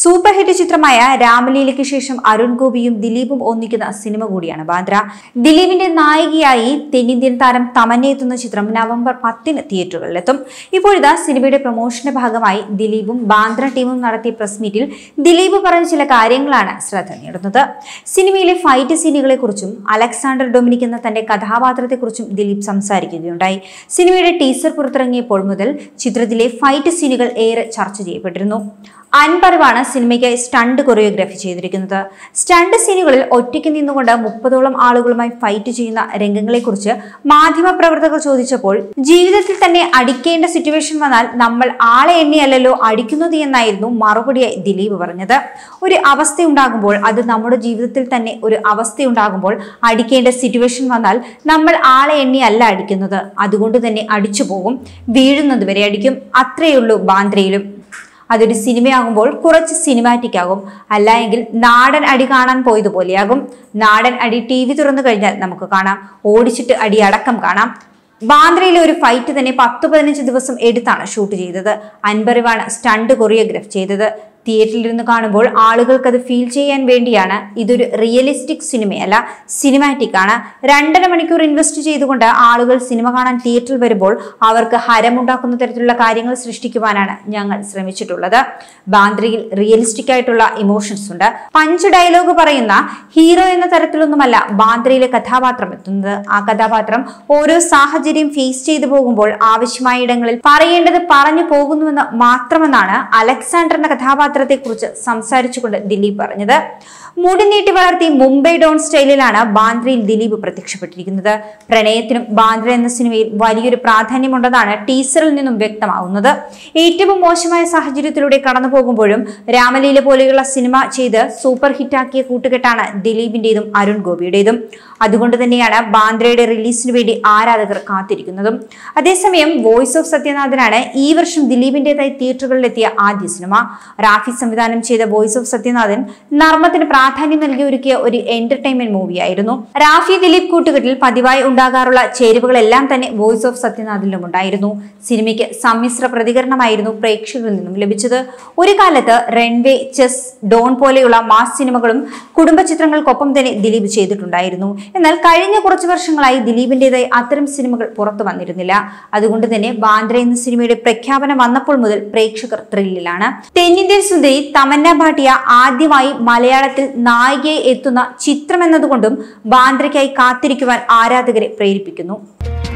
super hit ചിത്രമായ രാമലീലയ്ക്ക് ശേഷം അരുൺ ഗോപിയും ദിലീപും ഒന്നിക്കുന്ന സിനിമ കൂടിയാണ് ബാന്ദ്ര ദിലീപിന്റെ നായികയായി തെന്നിന്ത്യൻ താരം തമന്ന എത്തുന്ന ചിത്രം നവംബർ പത്തിന് തിയേറ്ററുകളിലെത്തും ഇപ്പോഴിതാ സിനിമയുടെ പ്രൊമോഷന്റെ ഭാഗമായി ദിലീപും ബാന്ദ്ര ടീമും നടത്തിയ പ്രസ് മീറ്റിൽ ദിലീപ് പറഞ്ഞ ചില കാര്യങ്ങളാണ് ശ്രദ്ധ നേടുന്നത് സിനിമയിലെ ഫൈറ്റ് സീനുകളെ കുറിച്ചും അലക്സാണ്ടർ ഡൊമിനിക് എന്ന തന്റെ കഥാപാത്രത്തെക്കുറിച്ചും ദിലീപ് സംസാരിക്കുകയുണ്ടായി സിനിമയുടെ ടീസർ പുറത്തിറങ്ങിയപ്പോൾ മുതൽ ചിത്രത്തിലെ ഫൈറ്റ് സീനുകൾ ഏറെ ചർച്ച ചെയ്യപ്പെട്ടിരുന്നു അൻപറിവാണ് സിനിമയ്ക്ക് സ്റ്റണ്ട് കൊറിയോഗ്രാഫി ചെയ്തിരിക്കുന്നത് സ്റ്റണ്ട് സീനുകളിൽ ഒറ്റയ്ക്ക് നിന്നുകൊണ്ട് മുപ്പതോളം ആളുകളുമായി ഫൈറ്റ് ചെയ്യുന്ന രംഗങ്ങളെക്കുറിച്ച് മാധ്യമപ്രവർത്തകർ ചോദിച്ചപ്പോൾ ജീവിതത്തിൽ തന്നെ അടിക്കേണ്ട സിറ്റുവേഷൻ വന്നാൽ നമ്മൾ ആളെ എണ്ണിയല്ലല്ലോ അടിക്കുന്നത് എന്നായിരുന്നു മറുപടിയായി ദിലീപ് പറഞ്ഞത് ഒരു അവസ്ഥയുണ്ടാകുമ്പോൾ അത് നമ്മുടെ ജീവിതത്തിൽ തന്നെ ഒരു അവസ്ഥയുണ്ടാകുമ്പോൾ അടിക്കേണ്ട സിറ്റുവേഷൻ വന്നാൽ നമ്മൾ ആളെ എണ്ണിയല്ല അടിക്കുന്നത് അതുകൊണ്ട് തന്നെ അടിച്ചു പോകും വീഴുന്നത് വരെ അടിക്കും അത്രയുള്ളൂ ബാന്ദ്രയിലും അതൊരു സിനിമയാകുമ്പോൾ കുറച്ച് സിനിമാറ്റിക് ആകും അല്ല എങ്കിൽ നാടൻ അടി കാണാൻ പോയതുപോലെയാകും നാടൻ അടി ടി വി തുറന്നു കഴിഞ്ഞാൽ നമുക്ക് കാണാം ഓടിച്ചിട്ട് അടി അടക്കം കാണാം ബാന്ദ്രയിലെ ഒരു ഫൈറ്റ് തന്നെ പത്ത് പതിനഞ്ച് ദിവസം എടുത്താണ് ഷൂട്ട് ചെയ്തത് അൻപറിവാണ് സ്റ്റണ്ട് കൊറിയോഗ്രാഫ് ചെയ്തത് തിയേറ്ററിലിരുന്ന് കാണുമ്പോൾ ആളുകൾക്ക് അത് ഫീൽ ചെയ്യാൻ വേണ്ടിയാണ് ഇതൊരു റിയലിസ്റ്റിക് സിനിമയല്ല സിനിമാറ്റിക് ആണ് രണ്ടര മണിക്കൂർ ഇൻവെസ്റ്റ് ചെയ്തുകൊണ്ട് ആളുകൾ സിനിമ കാണാൻ തിയേറ്ററിൽ വരുമ്പോൾ അവർക്ക് ഹരമുണ്ടാക്കുന്ന തരത്തിലുള്ള കാര്യങ്ങൾ സൃഷ്ടിക്കുവാനാണ് ഞങ്ങൾ ശ്രമിച്ചിട്ടുള്ളത് ബാന്ദ്രയിൽ റിയലിസ്റ്റിക് ആയിട്ടുള്ള ഇമോഷൻസ് ഉണ്ട് പഞ്ച് ഡയലോഗ് പറയുന്ന ഹീറോ എന്ന തരത്തിലൊന്നുമല്ല ബാന്ദ്രയിലെ കഥാപാത്രം എത്തുന്നത് ആ കഥാപാത്രം ഓരോ സാഹചര്യം ഫേസ് ചെയ്തു പോകുമ്പോൾ ആവശ്യമായ ഇടങ്ങളിൽ പറയേണ്ടത് പറഞ്ഞു പോകുന്നുവെന്ന് മാത്രമെന്നാണ് അലക്സാണ്ടറിന്റെ കഥാപാത്രത്തെ കുറിച്ച് സംസാരിച്ചുകൊണ്ട് ദിലീപ് പറഞ്ഞത് മുടി നീട്ടി വളർത്തി മുംബൈ ഡോൺ സ്റ്റൈലിലാണ് ബാന്ദ്രയിൽ ദിലീപ് പ്രത്യക്ഷപ്പെട്ടിരിക്കുന്നത് പ്രണയത്തിനും ബാന്ദ്ര എന്ന സിനിമയിൽ വലിയൊരു പ്രാധാന്യമുണ്ടെന്നാണ് ടീസറിൽ നിന്നും വ്യക്തമാവുന്നത് ഏറ്റവും മോശമായ സാഹചര്യത്തിലൂടെ കടന്നു പോകുമ്പോഴും രാമലീല പോലെയുള്ള സിനിമ ചെയ്ത് സൂപ്പർ ഹിറ്റാക്കിയ കൂട്ടുകെട്ടാണ് ദിലീപിന്റേതും അരുൺ ഗോപിയുടേതും അതുകൊണ്ട് തന്നെയാണ് ബാന്ദ്രയുടെ റിലീസിന് വേണ്ടി ആരാധകർ കാത്തിരിക്കുന്നതും അതേസമയം വോയിസ് ഓഫ് സത്യനാഥനാണ് ഈ വർഷം ദിലീപിന്റേതായി തിയേറ്ററുകളിലെത്തിയ ആദ്യ സിനിമ റാഫി സംവിധാനം ചെയ്ത വോയിസ് ഓഫ് സത്യനാഥൻ നർമ്മത്തിന് പ്രാധാന്യം നൽകി ഒരുക്കിയ ഒരു എന്റർടൈൻമെന്റ് മൂവിയായിരുന്നു റാഫി ദിലീപ് കൂട്ടുകെട്ടിൽ പതിവായി ഉണ്ടാകാറുള്ള ചേരുവകളെല്ലാം തന്നെ വോയിസ് ഓഫ് സത്യനാഥിലും ഉണ്ടായിരുന്നു സിനിമയ്ക്ക് സമ്മിശ്ര പ്രതികരണമായിരുന്നു പ്രേക്ഷകരിൽ നിന്നും ലഭിച്ചത് ഒരു കാലത്ത് റൺവേ ചെസ് ഡോൺ പോലെയുള്ള മാസ് സിനിമകളും കുടുംബ ചിത്രങ്ങൾക്കൊപ്പം തന്നെ ദിലീപ് ചെയ്തിട്ടുണ്ടായിരുന്നു എന്നാൽ കഴിഞ്ഞ കുറച്ചു വർഷങ്ങളായി ദിലീപിന്റേതായി അത്തരം സിനിമകൾ പുറത്തു വന്നിരുന്നില്ല അതുകൊണ്ട് തന്നെ ബാന്ദ്ര എന്ന സിനിമയുടെ പ്രഖ്യാപനം വന്നപ്പോൾ മുതൽ പ്രേക്ഷകർ ത്രില്ലിലാണ് തെന്നിന്ത്യൻ സുന്ദരി തമന്ന ഭാട്ടിയ ആദ്യമായി മലയാളത്തിൽ നായികയെ എത്തുന്ന ചിത്രം എന്നതുകൊണ്ടും ബാന്ദ്രയ്ക്കായി കാത്തിരിക്കുവാൻ ആരാധകരെ പ്രേരിപ്പിക്കുന്നു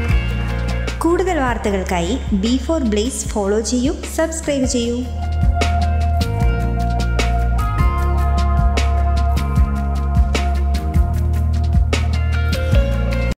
കൂടുതൽ വാർത്തകൾക്കായി ബി ഫോർ ബ്ലേസ് ഫോളോ ചെയ്യൂ സബ്സ്ക്രൈബ് ചെയ്യൂ